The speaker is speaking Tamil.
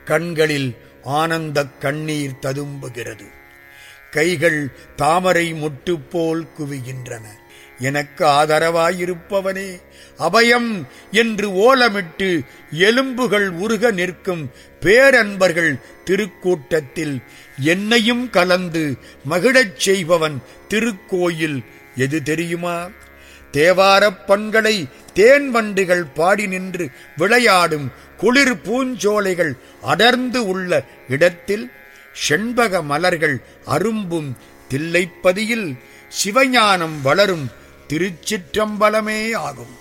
கண்களில் ஆனந்தக் கண்ணீர் ததும்புகிறது கைகள் தாமரை முட்டு போல் குவிகின்றன எனக்கு ஆதரவாயிருப்பவனே அபயம் என்று ஓலமிட்டு எலும்புகள் உருக நிற்கும் பேரன்பர்கள் திருக்கூட்டத்தில் என்னையும் கலந்து மகிழச் செய்பவன் திருக்கோயில் எது தெரியுமா தேவாரப் பண்களை தேன் வண்டுகள் பாடி நின்று விளையாடும் குளிர் பூஞ்சோலைகள் அடர்ந்து உள்ள இடத்தில் செண்பக மலர்கள் அரும்பும் தில்லைப்பதியில் சிவஞானம் வளரும் திருச்சிற்றம்பலமே ஆகும்